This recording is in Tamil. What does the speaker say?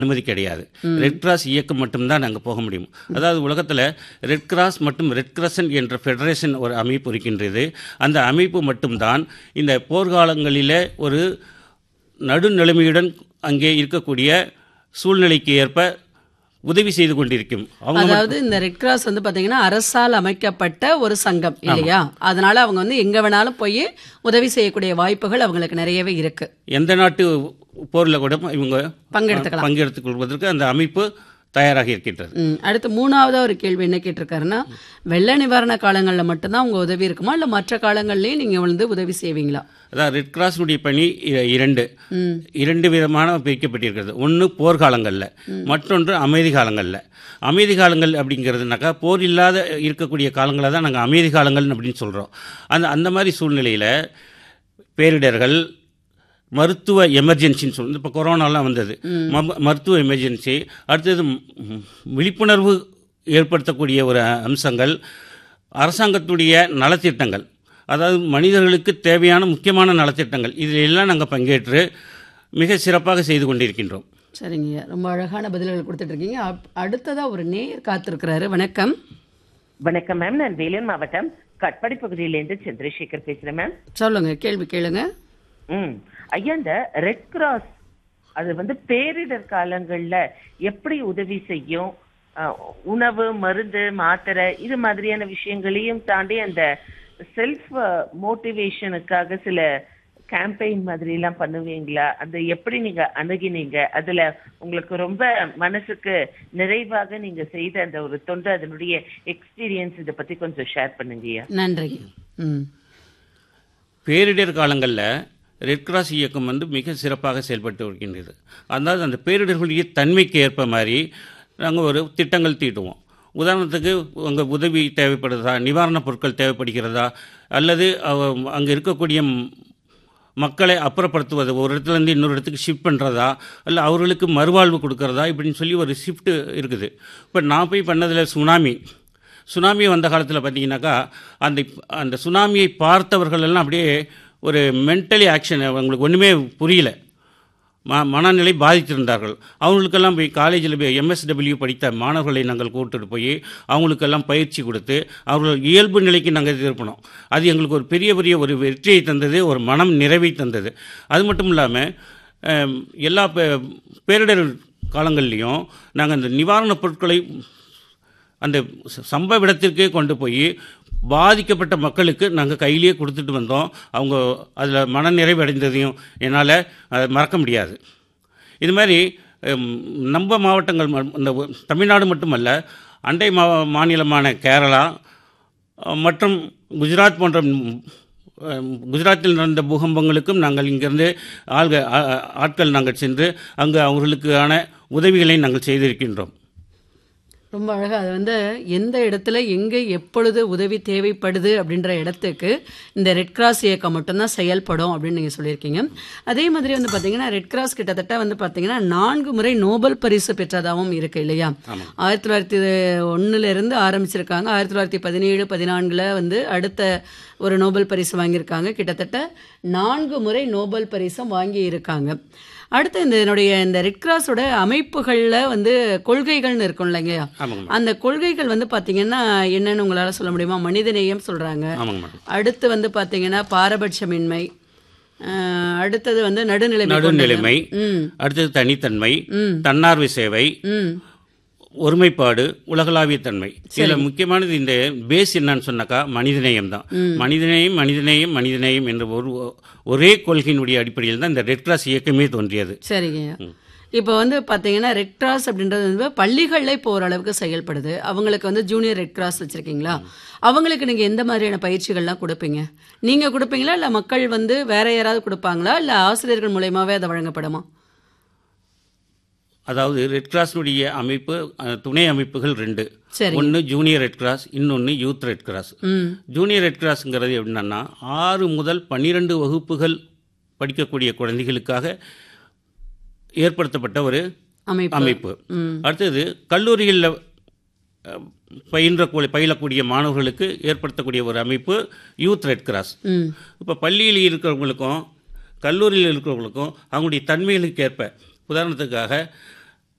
அனுமதி கிடையாது ரெட் கிராஸ் இயக்கம் மட்டும்தான் அங்கே போக முடியும் அதாவது உலகத்தில் ரெட் கிராஸ் மற்றும் ரெட் கிரசன்ட் என்ற ஃபெடரேஷன் ஒரு அமைப்பு இருக்கின்றது அந்த அமைப்பு மட்டும்தான் இந்த போர்க்காலங்களில் ஒரு நடுநிலைமையுடன் அங்கே இருக்கக்கூடிய சூழ்நிலைக்கு ஏற்ப உதவி செய்து கொண்டிருக்கும் அவங்க அதாவது இந்த ரெட் கிராஸ் வந்து பாத்தீங்கன்னா அரசால் அமைக்கப்பட்ட ஒரு சங்கம் இல்லையா அதனால அவங்க வந்து எங்க வேணாலும் போய் உதவி செய்யக்கூடிய வாய்ப்புகள் அவங்களுக்கு நிறையவே இருக்கு எந்த நாட்டு போரில் கூட இவங்க பங்கெடுத்துக்கலாம் பங்கெடுத்துக் கொள்வதற்கு அந்த அமைப்பு தயாராக இருக்கின்றது ம், அடுத்து மூணாவதா ஒரு கேள்வி என்ன கேட்டிருக்காருன்னா வெள்ள நிவாரண காலங்களில் மட்டும்தான் உங்க உதவி இருக்குமா இல்லை மற்ற காலங்கள்லயும் நீங்க வந்து உதவி செய்வீங்களா அதாவது ரெட் கிராஸினுடைய பணி இ- இரண்டு ம் இரண்டு விதமான பிரிக்கப்பட்டிருக்கிறது ஒன்று போர்க்காலங்களில் மற்றொன்று அமைதி காலங்களில் அமைதி காலங்கள் அப்படிங்கிறதுனாக்கா போர் இல்லாத இருக்கக்கூடிய காலங்களை தான் நாங்கள் அமைதி காலங்கள் அப்படின்னு சொல்கிறோம் அந்த அந்த மாதிரி சூழ்நிலையில் பேரிடர்கள் மருத்துவ எமர்ஜென்சின்னு சொல்லி இப்போ கொரோனாலாம் வந்தது ம- மருத்துவ எமர்ஜென்சி அடுத்தது ம், விழிப்புணர்வு ஏற்படுத்தக்கூடிய ஒரு அம்சங்கள் அரசாங்கத்துடைய நலத்திட்டங்கள் அதாவது மனிதர்களுக்கு தேவையான முக்கியமான நலத்திட்டங்கள் இதில் எல்லாம் நாங்கள் பங்கேற்று மிக சிறப்பாக செய்து கொண்டிருக்கின்றோம் சரிங்க ரொம்ப அழகான பதில்கள் கொடுத்துட்டு இருக்கீங்க அப்- அடுத்ததா ஒரு நேயர் காத்திருக்கிறாரு வணக்கம் வணக்கம் மேம் நான் வேலூர் மாவட்டம் கட்பாடி பகுதியிலேருந்து சந்திரசேகர் பேசுறேன் மேம் சொல்லுங்க கேள்வி கேளுங்க ம் ஐயா இந்த ரெட் கிராஸ் அது வந்து பேரிடர் காலங்கள்ல எப்படி உதவி செய்யும் அஹ், உணவு மருந்து மாத்திரை இது மாதிரியான விஷயங்களையும் தாண்டி அந்த செல்ஃப் மோட்டிவேஷனுக்காக சில கேம்பெயின் மாதிரி எல்லாம் பண்ணுவீங்களா அந்த எப்படி நீங்க அணுகினீங்க அதுல உங்களுக்கு ரொம்ப மனசுக்கு நிறைவாக நீங்க செய்த அந்த ஒரு தொண்டு அதனுடைய எக்ஸ்பீரியன்ஸ் இதை பத்தி கொஞ்சம் ஷேர் பண்ணுங்கய்யா நன்றிங்க ம் பேரிடர் காலங்களில் ரெட் கிராஸ் இயக்கம் வந்து மிக சிறப்பாக செயல்பட்டு வருகின்றது அதாவது அந்த பேரிடர்களுடைய தன்மைக்கு ஏற்ப மாதிரி நாங்கள் ஒரு திட்டங்கள் தீட்டுவோம் உதாரணத்துக்கு அங்கே உதவி தேவைப்படுதா நிவாரணப் பொருட்கள் தேவைப்படுகிறதா அல்லது அங்கே இருக்கக்கூடிய ம்- மக்களை அப்புறப்படுத்துவது ஒரு இடத்துலேருந்து இன்னொரு இடத்துக்கு ஷிஃப்ட் பண்ணுறதா இல்லை அவர்களுக்கு மறுவாழ்வு கொடுக்கறதா இப்படின்னு சொல்லி ஒரு ஷிஃப்ட்டு இருக்குது இப்போ நான் போய் பண்ணதில் சுனாமி சுனாமி வந்த காலத்தில் பார்த்தீங்கன்னாக்கா அந்த அந்த சுனாமியை பார்த்தவர்கள் எல்லாம் அப்படியே ஒரு மென்டலி ஆக்ஷன் அவங்களுக்கு ஒன்றுமே புரியல ம மனநிலை பாதித்திருந்தார்கள் அவங்களுக்கெல்லாம் போய் காலேஜில் போய் எம்எஸ்டபிள்யூ படித்த மாணவர்களை நாங்கள் கூட்டிட்டு போய் அவங்களுக்கெல்லாம் பயிற்சி கொடுத்து அவர்கள் இயல்பு நிலைக்கு நாங்கள் திருப்பினோம் அது எங்களுக்கு ஒரு பெரிய பெரிய ஒரு வெற்றியை தந்தது ஒரு மனம் நிறைவை தந்தது அது மட்டும் இல்லாமல் அம், எல்லா பே- பேரிடர் காலங்கள்லேயும் நாங்கள் அந்த நிவாரணப் பொருட்களை அந்த ச- சம்பவ இடத்திற்கே கொண்டு போய் பாதிக்கப்பட்ட மக்களுக்கு நாங்கள் கையிலேயே கொடுத்துட்டு வந்தோம் அவங்க அதில் மனநிறைவு அடைந்ததையும் என்னால் அதை மறக்க முடியாது இது மாதிரி ஹம், நம்ம மாவட்டங்கள் ம- இந்த ஒ- தமிழ்நாடு மட்டுமல்ல அண்டை மா மாநிலமான கேரளா அஹ், மற்றும் குஜராத் போன்ற ம், அஹ், குஜராத்தில் நடந்த பூகம்பங்களுக்கும் நாங்கள் இங்கிருந்து ஆள்க ஆ- ஆ- ஆட்கள் நாங்கள் சென்று அங்கு அவர்களுக்கான உதவிகளை நாங்கள் செய்திருக்கின்றோம் ரொம்ப அழகா அது வந்து எந்த இடத்துல எங்கே எப்பொழுது உதவி தேவைப்படுது அப்படின்ற இடத்துக்கு இந்த ரெட் கிராஸ் இயக்கம் மட்டும்தான் செயல்படும் அப்படின்னு நீங்கள் சொல்லியிருக்கீங்க அதே மாதிரி வந்து பார்த்தீங்கன்னா ரெட் கிராஸ் கிட்டத்தட்ட வந்து பார்த்தீங்கன்னா நான்கு முறை நோபல் பரிசு பெற்றதாகவும் இருக்கு இல்லையா ஆயிரத்தி தொள்ளாயிரத்தி ஒன்றுலேருந்து ஆரம்பிச்சிருக்காங்க ஆயிரத்தி தொள்ளாயிரத்தி பதினேழு பதினான்கில் வந்து அடுத்த ஒரு நோபல் பரிசு வாங்கியிருக்காங்க கிட்டத்தட்ட நான்கு முறை நோபல் பரிசும் வாங்கி இருக்காங்க அடுத்து இந்த என்னுடைய இந்த ரெட் கிராஸோட அமைப்புகளில் வந்து கொள்கைகள்னு இருக்கும் இல்லைங்க ஆமாங்க அந்த கொள்கைகள் வந்து பார்த்தீங்கன்னா என்னன்னு உங்களால் சொல்ல முடியுமா மனிதநேயம் சொல்கிறாங்க ஆமாங்க மேடம் அடுத்து வந்து பார்த்தீங்கன்னா பாரபட்சமின்மை அஹ், அடுத்தது வந்து நடுநிலைமை கொண்டது. நடுநிலைமை ம் அடுத்தது தனித்தன்மை ம் தன்னார்வ சேவை ம் ஒருமைப்பாடு உலகளாவிய தன்மை இதில் முக்கியமானது இந்த பேஸ் என்னன்னு சொன்னாக்கா மனிதநேயம் தான் மனிதநேயம் மனிதநேயம் மனிதநேயம் என்ற ஒரு ஒரே கொள்கையினுடைய அடிப்படையில் தான் இந்த ரெட் கிராஸ் இயக்கமே தோன்றியது சரிங்க இப்போ வந்து பார்த்தீங்கன்னா ரெட் கிராஸ் அப்படின்றது வந்து பள்ளிகளில் இப்போ ஓரளவுக்கு செயல்படுது அவங்களுக்கு வந்து ஜூனியர் ரெட் கிராஸ் வச்சுருக்கீங்களா அவங்களுக்கு நீங்கள் எந்த மாதிரியான பயிற்சிகள்லாம் கொடுப்பீங்க நீங்கள் கொடுப்பீங்களா இல்லை மக்கள் வந்து வேற யாராவது கொடுப்பாங்களா இல்லை ஆசிரியர்கள் மூலயமாவே அதை வழங்கப்படுமா அதாவது ரெட் கிராஸினுடைய அமைப்பு அஹ், துணை அமைப்புகள் ரெண்டு சரி ஒன்று ஜூனியர் ரெட் கிராஸ் இன்னொன்று யூத் ரெட் கிராஸ் ம் ஜூனியர் ரெட் கிராஸ்ங்கிறது எப்படின்னா ஆறு முதல் பன்னிரெண்டு வகுப்புகள் படிக்கக்கூடிய குழந்தைகளுக்காக ஏற்படுத்தப்பட்ட ஒரு அமைப்பு அமைப்பு ம் அடுத்தது கல்லூரிகளில் அஹ், பயின்ற கூ- பயிலக்கூடிய மாணவர்களுக்கு ஏற்படுத்தக்கூடிய ஒரு அமைப்பு யூத் ரெட் கிராஸ் ம் இப்போ பள்ளியில் இருக்கிறவங்களுக்கும் கல்லூரியில் இருக்கிறவங்களுக்கும் அவங்களுடைய தன்மைகளுக்கு ஏற்ப உதாரணத்துக்காக